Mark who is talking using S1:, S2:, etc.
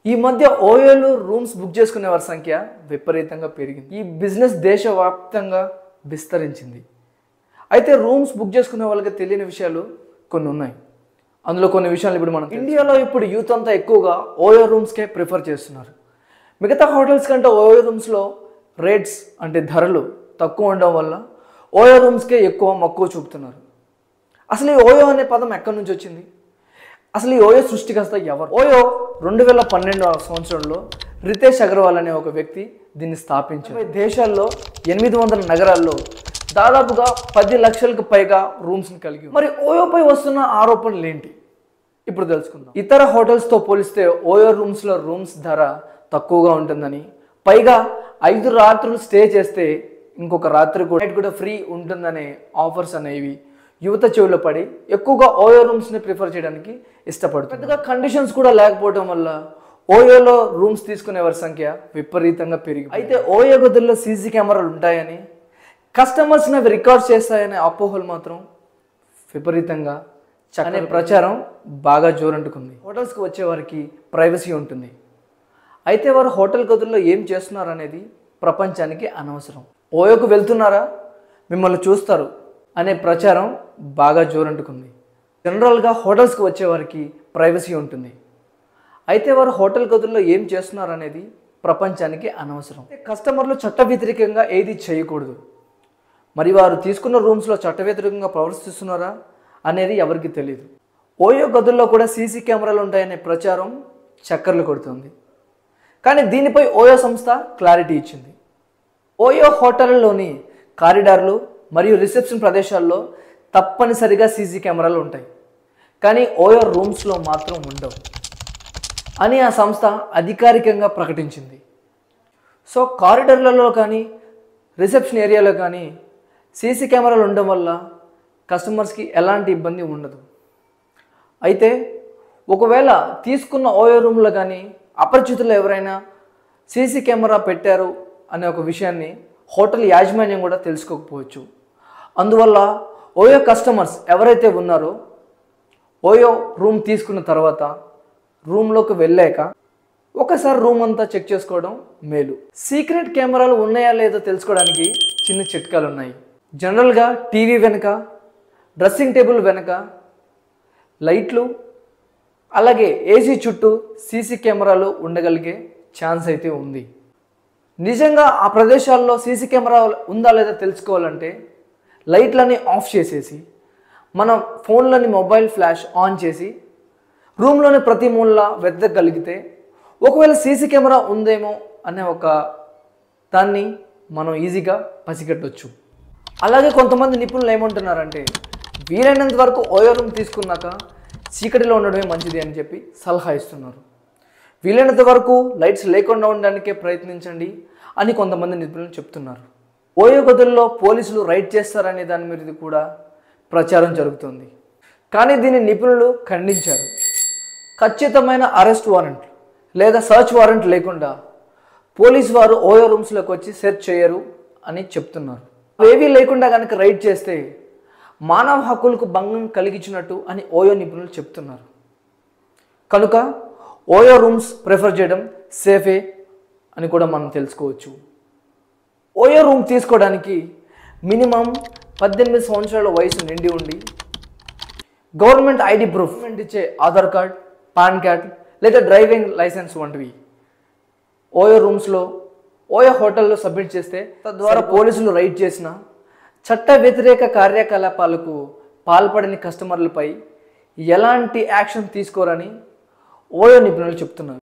S1: ఈ మధ్య ఓయోలో rooms book చేసుకునే వారి సంఖ్య విపరీతంగా పెరిగింది ఈ బిజినెస్ దేశవ్యాప్తంగా విస్తరించింది అయితే రూమ్స్ బుక్ చేసుకునే వాళ్ళకి తెలియని విషయాలు కొన్ని ఉన్నాయి అందులో కొన్ని విషయాలు ఇప్పుడు మనం ఇండియాలో ఇప్పుడు యూత్ అంతా ఎక్కువగా ఓయో రూమ్స్కే ప్రిఫర్ చేస్తున్నారు మిగతా హోటల్స్ కంటే ఓయో రూమ్స్లో రేట్స్ అంటే ధరలు తక్కువ ఉండడం వల్ల ఓయో రూమ్స్కే ఎక్కువ మక్కువ చూపుతున్నారు అసలు ఈ ఓయో అనే పదం ఎక్కడి నుంచి వచ్చింది అసలు ఈ ఓయో సృష్టికర్త ఎవరు ఓయో రెండు వేల పన్నెండవ సంవత్సరంలో రితేష్ అగర్వాల్ అనే ఒక వ్యక్తి దీన్ని స్థాపించారు దేశాల్లో ఎనిమిది వందల నగరాల్లో దాదాపుగా పది లక్షలకు పైగా రూమ్స్ని కలిగి ఉంది. మరి ఓయోపై వస్తున్న ఆరోపణలు ఏంటి ఇప్పుడు తెలుసుకుందాం ఇతర హోటల్స్తో పోలిస్తే ఓయో రూమ్స్లో రూమ్స్ ధర తక్కువగా ఉంటుందని పైగా ఐదు రాత్రులు స్టే చేస్తే ఇంకొక రాత్రి కూడా నైట్ కూడా ఫ్రీ ఉంటుందనే ఆఫర్స్ అనేవి యువత చెవిలో పడి ఎక్కువగా ఓయో రూమ్స్ని ప్రిఫర్ చేయడానికి ఇష్టపడుతుంది పెద్దగా కండిషన్స్ కూడా లేకపోవడం వల్ల ఓయోలో రూమ్స్ తీసుకునే వారి సంఖ్య విపరీతంగా పెరిగి అయితే ఓయో గదుల్లో సీసీ కెమెరాలు ఉంటాయని కస్టమర్స్ని అవి రికార్డ్ చేస్తాయనే అపోహలు మాత్రం విపరీతంగా అనే ప్రచారం బాగా జోరంటుకుంది హోటల్స్కి వచ్చే వారికి ప్రైవసీ ఉంటుంది అయితే వారు హోటల్ గదుల్లో ఏం చేస్తున్నారు అనేది ప్రపంచానికి అనవసరం ఓయోకు వెళ్తున్నారా మిమ్మల్ని చూస్తారు అనే ప్రచారం బాగా జోరంటుకుంది జనరల్గా హోటల్స్కి వచ్చే వారికి ప్రైవసీ ఉంటుంది అయితే వారు హోటల్ గదుల్లో ఏం చేస్తున్నారు అనేది ప్రపంచానికి అనవసరం కస్టమర్లు చట్ట వ్యతిరేకంగా ఏది చేయకూడదు మరి వారు తీసుకున్న రూమ్స్లో చట్ట వ్యతిరేకంగా ప్రవర్తిస్తున్నారా అనేది ఎవరికి తెలియదు ఓయో గదుల్లో కూడా సీసీ కెమెరాలు ఉంటాయనే ప్రచారం చక్కర్లు కొడుతుంది కానీ దీనిపై ఓయో సంస్థ క్లారిటీ ఇచ్చింది ఓయో హోటళ్లలోని కారిడార్లు మరియు రిసెప్షన్ ప్రదేశాల్లో తప్పనిసరిగా సీసీ కెమెరాలు ఉంటాయి కానీ ఓయో రూమ్స్లో మాత్రం ఉండవు అని ఆ సంస్థ అధికారికంగా ప్రకటించింది సో కారిడార్లలో కానీ రిసెప్షన్ ఏరియాలో కానీ సీసీ కెమెరాలు ఉండడం వల్ల కస్టమర్స్కి ఎలాంటి ఇబ్బంది ఉండదు అయితే ఒకవేళ తీసుకున్న ఓయో రూమ్లో కానీ అపరిచితులు ఎవరైనా సీసీ కెమెరా పెట్టారు అనే ఒక విషయాన్ని హోటల్ యాజమాన్యం కూడా తెలుసుకోకపోవచ్చు అందువల్ల ఓయో కస్టమర్స్ ఎవరైతే ఉన్నారో ఓయో రూమ్ తీసుకున్న తర్వాత రూమ్లోకి వెళ్ళాక ఒకసారి రూమ్ అంతా చెక్ చేసుకోవడం మేలు సీక్రెట్ కెమెరాలు ఉన్నాయా లేదో తెలుసుకోవడానికి చిన్న చిట్కాలు ఉన్నాయి జనరల్గా టీవీ వెనుక డ్రెస్సింగ్ టేబుల్ వెనుక లైట్లు అలాగే ఏసీ చుట్టూ సీసీ కెమెరాలు ఉండగలిగే ఛాన్స్ అయితే ఉంది నిజంగా ఆ ప్రదేశాల్లో సీసీ కెమెరా ఉందా లేదా తెలుసుకోవాలంటే లైట్లని ఆఫ్ చేసేసి మన ఫోన్లోని మొబైల్ ఫ్లాష్ ఆన్ చేసి రూమ్లోని ప్రతి మూల వెతకగలిగితే ఒకవేళ సీసీ కెమెరా ఉందేమో అనే ఒక దాన్ని మనం ఈజీగా పసిగట్టవచ్చు అలాగే కొంతమంది నిపుణులు ఏమంటున్నారంటే వీలైనంత వరకు ఓయో రూమ్ తీసుకున్నాక చీకటిలో ఉండడమే మంచిది అని చెప్పి సలహా ఇస్తున్నారు వీలైనంత వరకు లైట్స్ లేకుండా ఉండడానికే ప్రయత్నించండి అని కొంతమంది నిపుణులు చెప్తున్నారు ఓయో గదుల్లో పోలీసులు రైడ్ చేస్తారనే దాని మీద కూడా ప్రచారం జరుగుతుంది కానీ దీన్ని నిపుణులు ఖండించారు ఖచ్చితమైన అరెస్ట్ వారెంట్ లేదా సర్చ్ వారెంట్ లేకుండా పోలీస్ వారు ఓయో రూమ్స్లోకి వచ్చి సెర్చ్ చేయరు అని చెప్తున్నారు ఏవీ లేకుండా కనుక రైడ్ చేస్తే మానవ హక్కులకు భంగం కలిగించినట్టు అని ఓయో నిపుణులు చెప్తున్నారు కనుక ఓయో రూమ్స్ ప్రిఫర్ చేయడం సేఫే అని కూడా మనం తెలుసుకోవచ్చు ఓయో రూమ్ తీసుకోవడానికి మినిమం పద్దెనిమిది సంవత్సరాల వయసు నిండి ఉండి గవర్నమెంట్ ఐడి ప్రూఫ్ ఇచ్చే ఆధార్ కార్డ్ పాన్ కార్డ్ లేదా డ్రైవింగ్ లైసెన్స్ వంటివి ఓయో రూమ్స్లో ఓయో హోటల్లో సబ్మిట్ చేస్తే తద్వారా పోలీసులు రైడ్ చేసిన చట్ట వ్యతిరేక కార్యకలాపాలకు పాల్పడని కస్టమర్లపై ఎలాంటి యాక్షన్ తీసుకోరని ఓయో నిపుణులు చెప్తున్నారు